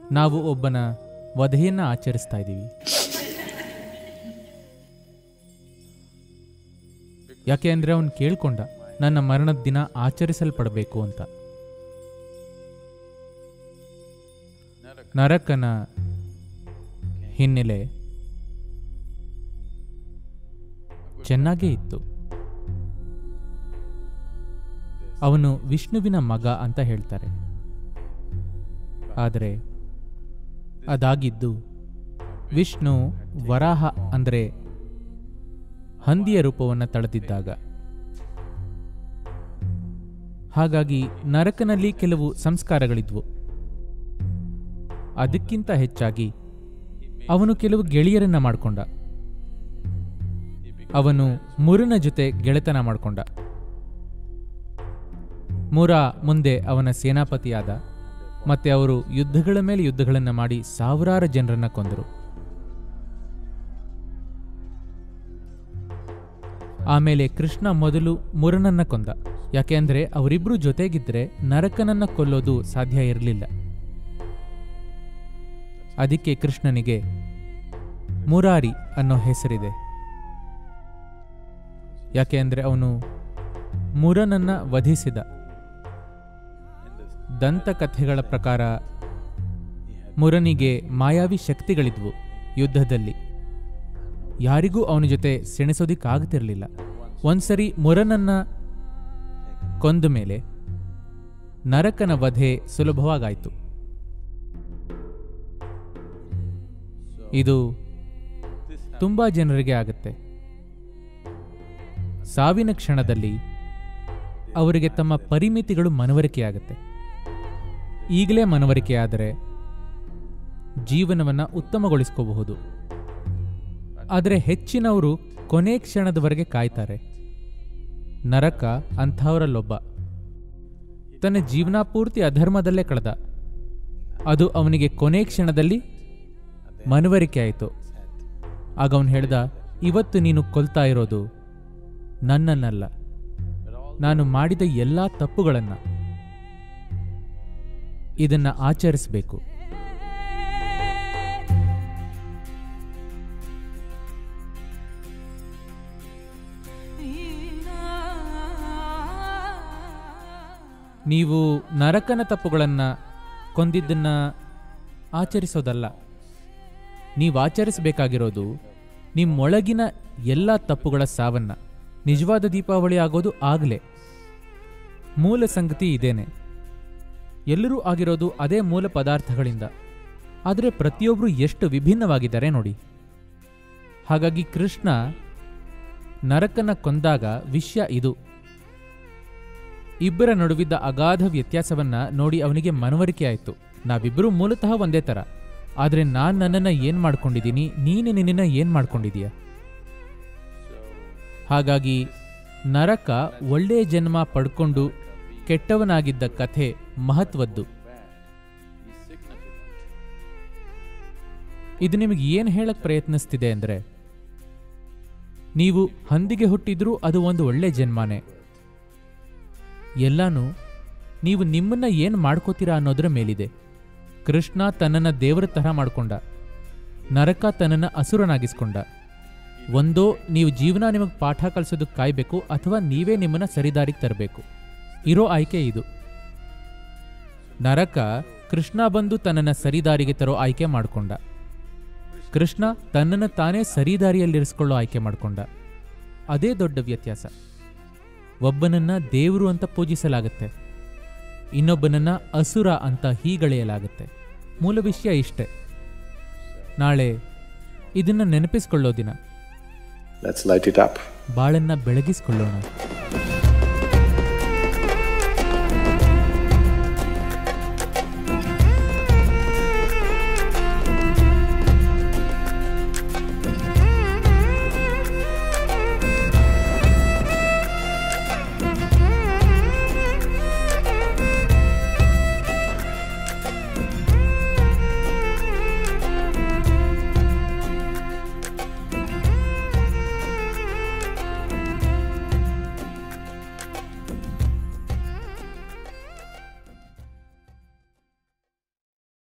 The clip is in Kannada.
ನಾವು ಒಬ್ಬನ ವಧೆಯನ್ನ ಆಚರಿಸ್ತಾ ಇದ್ದೀವಿ ಯಾಕೆ ಅಂದರೆ ಅವನು ಕೇಳ್ಕೊಂಡ ನನ್ನ ಮರಣದ ದಿನ ಆಚರಿಸಲ್ಪಡಬೇಕು ಅಂತ ನರಕನ ಹಿನ್ನೆಲೆ ಚೆನ್ನಾಗೇ ಇತ್ತು ಅವನು ವಿಷ್ಣುವಿನ ಮಗ ಅಂತ ಹೇಳ್ತಾರೆ ಆದರೆ ಅದಾಗಿದ್ದು ವಿಷ್ಣು ವರಾಹ ಅಂದರೆ ಹಂದಿಯ ರೂಪವನ್ನು ತಳೆದಿದ್ದಾಗ ಹಾಗಾಗಿ ನರಕನಲ್ಲಿ ಕೆಲವು ಸಂಸ್ಕಾರಗಳಿದ್ವು ಅದಕ್ಕಿಂತ ಹೆಚ್ಚಾಗಿ ಅವನು ಕೆಲವು ಗೆಳೆಯರನ್ನ ಮಾಡಿಕೊಂಡ ಅವನು ಮುರುನ ಜೊತೆ ಗೆಳೆತನ ಮಾಡಿಕೊಂಡ ಮುರ ಮುಂದೆ ಅವನ ಸೇನಾಪತಿಯಾದ ಮತ್ತೆ ಅವರು ಯುದ್ಧಗಳ ಮೇಲೆ ಯುದ್ಧಗಳನ್ನು ಮಾಡಿ ಸಾವಿರಾರು ಜನರನ್ನ ಕೊಂದರು ಆಮೇಲೆ ಕೃಷ್ಣ ಮೊದಲು ಮುರನನ್ನ ಕೊಂದ ಯಾಕೆ ಅಂದ್ರೆ ಅವರಿಬ್ರು ಜೊತೆಗಿದ್ರೆ ನರಕನನ್ನ ಕೊಲ್ಲೋದು ಸಾಧ್ಯ ಇರಲಿಲ್ಲ ಅದಕ್ಕೆ ಕೃಷ್ಣನಿಗೆ ಮುರಾರಿ ಅನ್ನೋ ಹೆಸರಿದೆ ಯಾಕೆ ಅಂದ್ರೆ ಅವನು ಮುರನನ್ನ ವಧಿಸಿದ ದಂತಕಥೆಗಳ ಪ್ರಕಾರ ಮುರನಿಗೆ ಮಾಯಾವಿ ಶಕ್ತಿಗಳಿದ್ವು ಯುದ್ಧದಲ್ಲಿ ಯಾರಿಗೂ ಅವನ ಜೊತೆ ಸೆಣಸೋದಿಕ್ಕಾಗ್ತಿರ್ಲಿಲ್ಲ ಒಂದ್ಸರಿ ಮುರನನ್ನ ಕೊಂದ ಮೇಲೆ ನರಕನ ವಧೆ ಸುಲಭವಾಗಾಯ್ತು ಇದು ತುಂಬಾ ಜನರಿಗೆ ಆಗುತ್ತೆ ಸಾವಿನ ಕ್ಷಣದಲ್ಲಿ ಅವರಿಗೆ ತಮ್ಮ ಪರಿಮಿತಿಗಳು ಮನವರಿಕೆಯಾಗುತ್ತೆ ಈಗಲೇ ಮನವರಿಕೆಯಾದರೆ ಜೀವನವನ್ನು ಉತ್ತಮಗೊಳಿಸ್ಕೋಬಹುದು ಆದರೆ ಹೆಚ್ಚಿನವರು ಕೊನೆ ಕ್ಷಣದವರೆಗೆ ಕಾಯ್ತಾರೆ ನರಕ ಅಂಥವರಲ್ಲೊಬ್ಬ ತನ್ನ ಜೀವನ ಪೂರ್ತಿ ಅಧರ್ಮದಲ್ಲೇ ಕಳೆದ ಅದು ಅವನಿಗೆ ಕೊನೆ ಕ್ಷಣದಲ್ಲಿ ಮನವರಿಕೆ ಆಯಿತು ಆಗ ಅವನು ಹೇಳ್ದ ಇವತ್ತು ನೀನು ಕೊಲ್ತಾ ಇರೋದು ನನ್ನನ್ನಲ್ಲ ನಾನು ಮಾಡಿದ ಎಲ್ಲ ತಪ್ಪುಗಳನ್ನು ಇದನ್ನ ಆಚರಿಸಬೇಕು ನೀವು ನರಕನ ತಪ್ಪುಗಳನ್ನು ಕೊಂದಿದ್ದನ್ನ ಆಚರಿಸೋದಲ್ಲ ನೀವು ಆಚರಿಸಬೇಕಾಗಿರೋದು ನಿಮ್ಮೊಳಗಿನ ಎಲ್ಲ ತಪ್ಪುಗಳ ಸಾವನ್ನ ನಿಜವಾದ ದೀಪಾವಳಿ ಆಗೋದು ಆಗಲೇ ಮೂಲ ಸಂಗತಿ ಇದೇನೆ ಎಲ್ಲರೂ ಆಗಿರೋದು ಅದೇ ಮೂಲ ಪದಾರ್ಥಗಳಿಂದ ಆದರೆ ಪ್ರತಿಯೊಬ್ಬರು ಎಷ್ಟು ವಿಭಿನ್ನವಾಗಿದ್ದಾರೆ ನೋಡಿ ಹಾಗಾಗಿ ಕೃಷ್ಣ ನರಕನ ಕೊಂದಾಗ ವಿಷಯ ಇದು ಇಬ್ಬರ ನಡುವಿದ್ದ ಅಗಾಧ ವ್ಯತ್ಯಾಸವನ್ನ ನೋಡಿ ಅವನಿಗೆ ಮನವರಿಕೆ ಆಯಿತು ನಾವಿಬ್ಬರೂ ಮೂಲತಃ ಒಂದೇ ಥರ ಆದರೆ ನಾನು ನನ್ನನ್ನು ಏನು ಮಾಡ್ಕೊಂಡಿದ್ದೀನಿ ನೀನು ನಿನ್ನನ್ನು ಏನು ಮಾಡ್ಕೊಂಡಿದೀಯ ಹಾಗಾಗಿ ನರಕ ಒಳ್ಳೆಯ ಜನ್ಮ ಪಡ್ಕೊಂಡು ಕೆಟ್ಟವನಾಗಿದ್ದ ಕಥೆ ಮಹತ್ವದ್ದು ಇದು ನಿಮಗೆ ಏನು ಹೇಳಕ್ ಪ್ರಯತ್ನಿಸ್ತಿದೆ ಅಂದರೆ ನೀವು ಹಂದಿಗೆ ಹುಟ್ಟಿದ್ರೂ ಅದು ಒಂದು ಒಳ್ಳೆ ಜನ್ಮಾನೆ ಎಲ್ಲಾನು ನೀವು ನಿಮ್ಮನ್ನ ಏನು ಮಾಡ್ಕೋತೀರಾ ಅನ್ನೋದರ ಮೇಲಿದೆ ಕೃಷ್ಣ ತನ್ನನ್ನ ದೇವರ ತರಹ ಮಾಡ್ಕೊಂಡ ನರಕ ತನ್ನನ್ನ ಅಸುರನಾಗಿಸ್ಕೊಂಡ ಒಂದೋ ನೀವು ಜೀವನ ನಿಮಗೆ ಪಾಠ ಕಲಿಸೋದಕ್ಕೆ ಕಾಯ್ಬೇಕು ಅಥವಾ ನೀವೇ ನಿಮ್ಮನ್ನ ಸರಿದಾರಿಗೆ ತರಬೇಕು ಇರೋ ಆಯ್ಕೆ ಇದು ನರಕ ಕೃಷ್ಣ ಬಂದು ತನ್ನನ್ನ ಸರಿದಾರಿಗೆ ತರೋ ಆಯ್ಕೆ ಮಾಡ್ಕೊಂಡ ಕೃಷ್ಣ ತನ್ನನ್ನು ತಾನೇ ಸರಿದಾರಿಯಲ್ಲಿರಿಸ್ಕೊಳ್ಳೋ ಆಯ್ಕೆ ಮಾಡ್ಕೊಂಡ ಅದೇ ದೊಡ್ಡ ವ್ಯತ್ಯಾಸ ಒಬ್ಬನನ್ನ ದೇವರು ಅಂತ ಪೂಜಿಸಲಾಗುತ್ತೆ ಇನ್ನೊಬ್ಬನನ್ನ ಅಸುರ ಅಂತ ಹೀಗಳೆಯಲಾಗುತ್ತೆ ಮೂಲ ವಿಷಯ ಇಷ್ಟೆ ನಾಳೆ ಇದನ್ನ ನೆನಪಿಸ್ಕೊಳ್ಳೋ ದಿನ Let's light it up. ಬಾಳನ್ನ ಬೆಳಗಿಸ್ಕೊಳ್ಳೋಣ